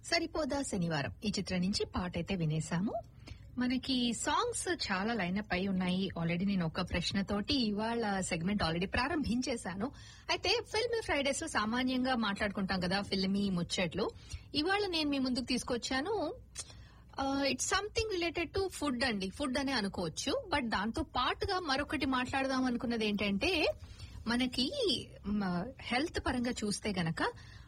సరిపోదా శనివారం ఈ చిత్రం నుంచి పాట అయితే వినేశాము మనకి సాంగ్స్ చాలా లైనప్ అయి ఉన్నాయి ఆల్రెడీ నేను ఒక ప్రశ్నతోటి ఇవాళ సెగ్మెంట్ ఆల్రెడీ ప్రారంభించేశాను అయితే ఫిల్మ్ ఫ్రైడేస్ లో సామాన్యంగా మాట్లాడుకుంటాం కదా ఫిల్మీ ముచ్చట్లు ఇవాళ నేను మీ ముందుకు తీసుకొచ్చాను it's something related to food అండి ఫుడ్ అనే అనుకోవచ్చు బట్ దాంతో పాటుగా మరొకటి మాట్లాడదాం అనుకున్నది ఏంటంటే మనకి హెల్త్ పరంగా చూస్తే గనక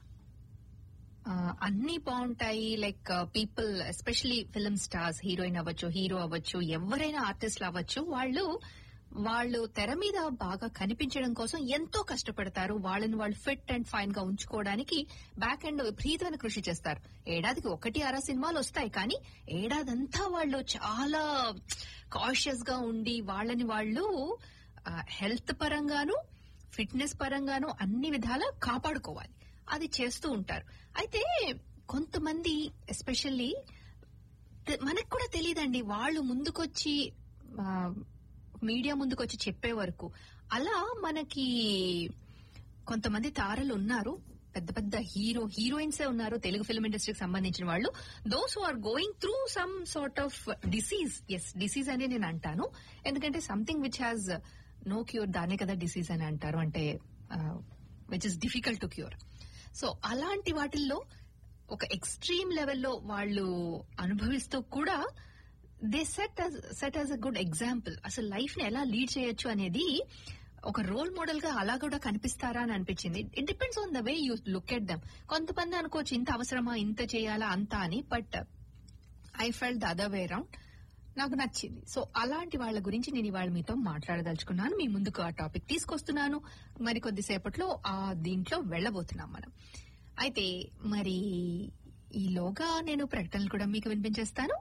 ఆ, అన్ని బాగుంటాయి like people especially film stars heroine అవ్వచ్చు హీరో అవ్వచ్చు ఎవరైనా ఆర్టిస్ట్లు అవ్వచ్చు వాళ్ళు వాళ్ళు తెర మీద బాగా కనిపించడం కోసం ఎంతో కష్టపడతారు వాళ్ళని వాళ్ళు ఫిట్ అండ్ ఫైన్ గా ఉంచుకోవడానికి బ్యాక్ అండ్ విపరీతమైన కృషి చేస్తారు ఏడాదికి ఒకటి అర సినిమాలు వస్తాయి కానీ ఏడాదంతా వాళ్ళు చాలా కాషియస్ గా ఉండి వాళ్ళని వాళ్ళు హెల్త్ పరంగాను ఫిట్నెస్ పరంగాను అన్ని విధాలా కాపాడుకోవాలి అది చేస్తూ ఉంటారు అయితే కొంతమంది ఎస్పెషల్లీ మనకు కూడా తెలియదండి వాళ్ళు ముందుకొచ్చి ఆ, మీడియా ముందుకొచ్చి చెప్పే వరకు అలా మనకి కొంతమంది తారలు ఉన్నారు పెద్ద పెద్ద హీరో హీరోయిన్స్ ఉన్నారు తెలుగు ఫిల్మ్ ఇండస్ట్రీకి సంబంధించిన వాళ్ళు those who are going through some sort of disease S disease అనే నేను అంటాను ఎందుకంటే something which has no cure దానే కదా డిసీజ్ అని అంటారు అంటే which is difficult to cure so అలాంటి వాటిల్లో ఒక ఎక్స్ట్రీమ్ లెవెల్లో వాళ్ళు అనుభవిస్తూ కూడా they set set as a good example అసలు లైఫ్ ని ఎలా లీడ్ చేయొచ్చు అనేది ఒక రోల్ మోడల్ గా అలా కూడా కనిపిస్తారా అని అనిపించింది it depends on the way you look at them కొంతమంది అనుకోవచ్చు ఇంత అవసరమా ఇంత చేయాలా అంత అని but I felt the other way round నాకు నచ్చింది సో అలాంటి వాళ్ళ గురించి నేను ఇవాళ మీతో మాట్లాడదలుచుకున్నాను మీ ముందుకు ఆ టాపిక్ తీసుకొస్తున్నాను మరి కొద్దిసేపట్లో ఆ దీంట్లో వెళ్ళబోతున్నాం మనం అయితే మరి ఈలోగా నేను ప్రకటనలు కూడా మీకు వినిపించేస్తాను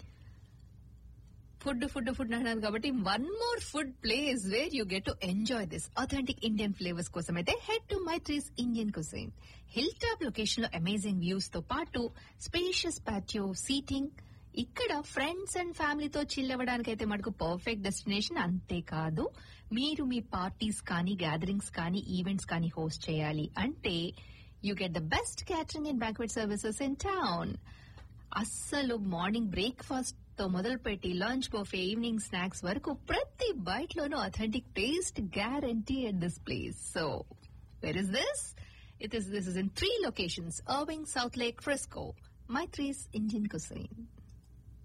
ఫుడ్ ఫుడ్ ఫుడ్ అన్నారు కాబట్టి one more food place where you get to enjoy this authentic Indian flavours కోసం అయితే head to Maitri's Indian cuisine hill top location లో అమేజింగ్ వ్యూస్ తో పాటు స్పేషియస్ పాటియో సీటింగ్ ఇక్కడ ఫ్రెండ్స్ అండ్ ఫ్యామిలీతో చిల్ అవ్వడానికి అయితే మనకు పర్ఫెక్ట్ డెస్టినేషన్ అంతేకాదు మీరు మీ పార్టీస్ కానీ గ్యాదరింగ్స్ కానీ ఈవెంట్స్ కానీ హోస్ట్ చేయాలి అంటే you get the best catering and banquet services in town అస్సలు మార్నింగ్ బ్రేక్ఫాస్ట్ తో మొదలుపెట్టి లంచ్ బఫే ఈవినింగ్ స్నాక్స్ వరకు ప్రతి బైట్ లోనూ authentic taste guarantee at this place so where is this it is this is in three locations Irving Southlake Frisco Maitri's Indian cuisine